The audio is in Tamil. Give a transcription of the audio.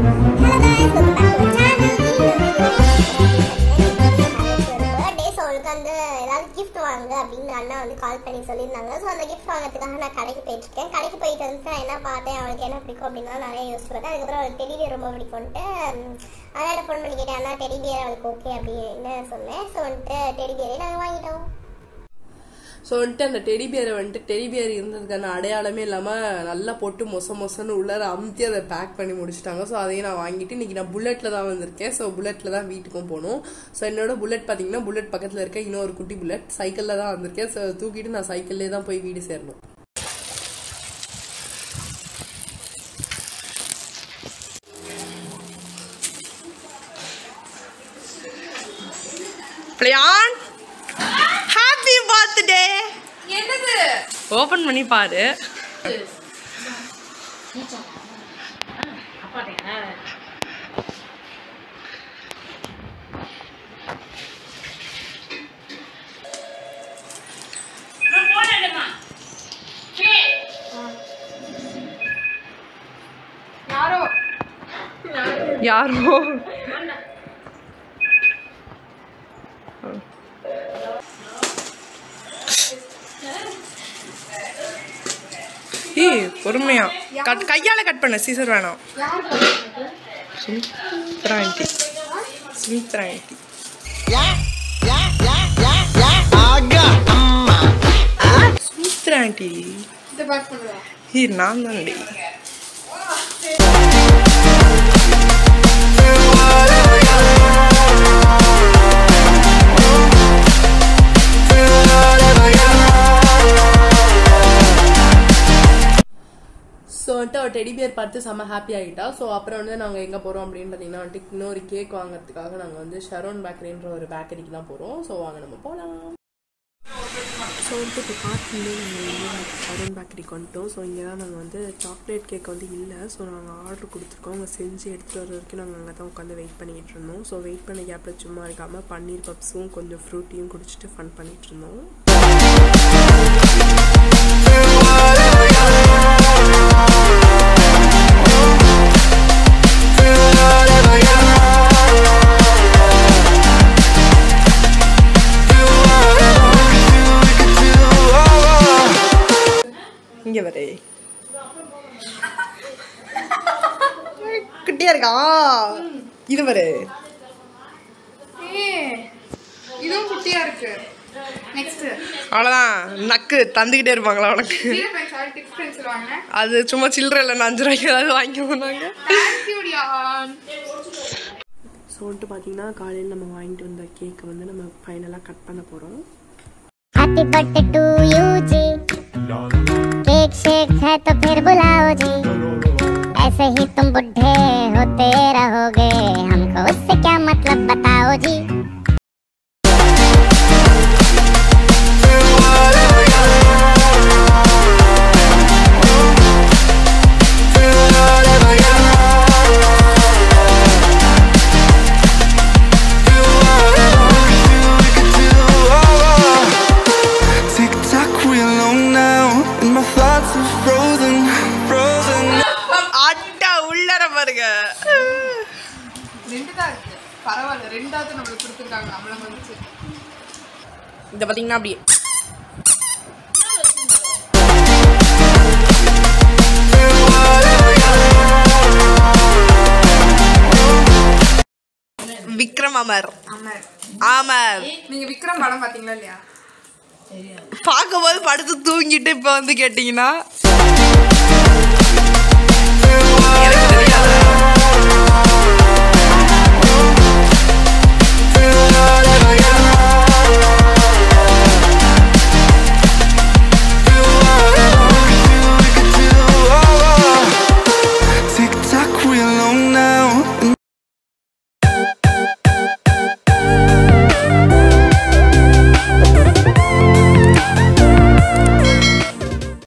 வாங்க அப்படின்னு அண்ணா வந்து கால் பண்ணி சொல்லியிருந்தாங்க ஸோ அந்த கிஃப்ட் வாங்குறதுக்காக நான் கடைக்கு போயிட்டு இருக்கேன் கடைக்கு போயிட்டு வந்து நான் என்ன பார்த்தேன் அவளுக்கு என்ன பிடிக்கும் அப்படின்னா நிறைய யோசிச்சு பார்த்தேன் அதுக்கப்புறம் அவளுக்கு டெடிபியர் ரொம்ப பிடிக்கும்ட்டு அதனால ஃபோன் பண்ணி கேட்டேன் அண்ணா டெடிபியர் அவளுக்கு ஓகே அப்படின்னு சொன்னேன் ஸோ வந்துட்டு டெடிபியரே நாங்கள் வாங்கிட்டோம் ஸோ வந்துட்டு அந்த டெடி பியரை வந்துட்டு டெடி பியர் இருந்ததுக்கான அடையாளமே இல்லாமல் நல்லா போட்டு மொச மொசன்னு உள்ளார அமுத்தி அதை பேக் பண்ணி முடிச்சிட்டாங்க ஸோ அதையும் நான் வாங்கிட்டு இன்னைக்கு நான் புல்லட்டில் தான் வந்திருக்கேன் ஸோ புல்லட்டில் தான் வீட்டுக்கும் போகணும் ஸோ என்னோட புல்லட் பார்த்தீங்கன்னா புல்லட் பக்கத்தில் இருக்க இன்னொரு குட்டி புல்லட் சைக்கிளில் தான் வந்திருக்கேன் ஸோ தூக்கிட்டு நான் சைக்கிள்லே தான் போய் வீடு சேரணும் பிள்ளையான் ஹாப்பி பர்த்டே என்னது ஓபன் பண்ணி பாரு யாரோ யாரோ ஏய் பொறுமையா கட் கையால கட் பண்ண சீசர் வேணாம் Sumitra aunty Sumitra aunty Sumitra aunty இதை பேக் பண்ணுவேன் ஏய் நான் தான்டி ஸோ வந்துட்டு அவள் டெடி பியர் பார்த்து செம்ம ஹாப்பி ஆகிட்டா ஸோ அப்புறம் வந்து நாங்கள் எங்கே போகிறோம் அப்படின்னு பார்த்தீங்கன்னா வந்துட்டு இன்னொரு கேக் வாங்குறதுக்காக நாங்கள் வந்து ஷரோன் பேக்கரின்ற ஒரு பேக்கரிக்கு தான் போகிறோம் ஸோ வாங்க நம்ம போகலாம் ஸோ வந்துட்டு இப்போ பார்த்துட்டு நாங்கள் வந்து ஷரோன் பேக்கரிக்கு வந்துட்டோம் ஸோ இங்கே தான் நாங்கள் வந்து சாக்லேட் கேக் வந்து இல்லை ஸோ நாங்கள் ஆர்டர் கொடுத்துருக்கோம் அவங்க செஞ்சு எடுத்துகிட்டு வர வரைக்கும் நாங்கள் அங்கே தான் உட்காந்து வெயிட் பண்ணிக்கிட்டு இருந்தோம் ஸோ வெயிட் பண்ண கேப்பில் சும்மா இருக்காமல் பன்னீர் பப்ஸும் கொஞ்சம் ஃப்ரூட்டியும் குடிச்சிட்டு ஃபன் பண்ணிட்டு இருந்தோம் இங்கே வரே குட்டியா இருக்கா இது வரு ஏய், இதுவும் குட்டியா இருக்கு நெக்ஸ்ட் அவ்வளோதான் நக்கு தந்துக்கிட்டே இருப்பாங்களா உனக்கு zero point seven tips pencil வாங்கினேன் அது சும்மா சில்லற இல்லை அஞ்சு ரூபாய்க்கு ஏதாவது வாங்கி போனாங்க தேங்க்யூ டியான் ஸோ வந்துட்டு பார்த்தீங்கன்னா காலையில் நம்ம வாங்கிட்டு வந்த கேக்கை வந்து நம்ம ஃபைனலாக கட் பண்ண போகிறோம் happy birthday to you ji cake shake है तो फिर बुलाओ जी ऐसे ही तुम बुढ़े होते रहोगे हमको उससे क्या मतलब बताओ जी Tick tock, we alone now, and my thoughts are frozen, frozen. அட்டா உள்ளர பாருங்க ரெண்டு தான் இருக்கு பரவாயில்ல ரெண்டாவது நம்மளுக்கு கொடுத்துருக்காங்க நம்மள வந்துச்சு இந்த பார்த்தீங்கன்னா அப்படியே விக்ரம் அமர் ஆமா அமர் நீங்க விக்ரம் படம் பாத்தீங்களா இல்லையா பார்க்கும்போது படுத்து தூங்கிட்டு இப்போ வந்து கேட்டிங்கன்னா எனக்கு தெரியாது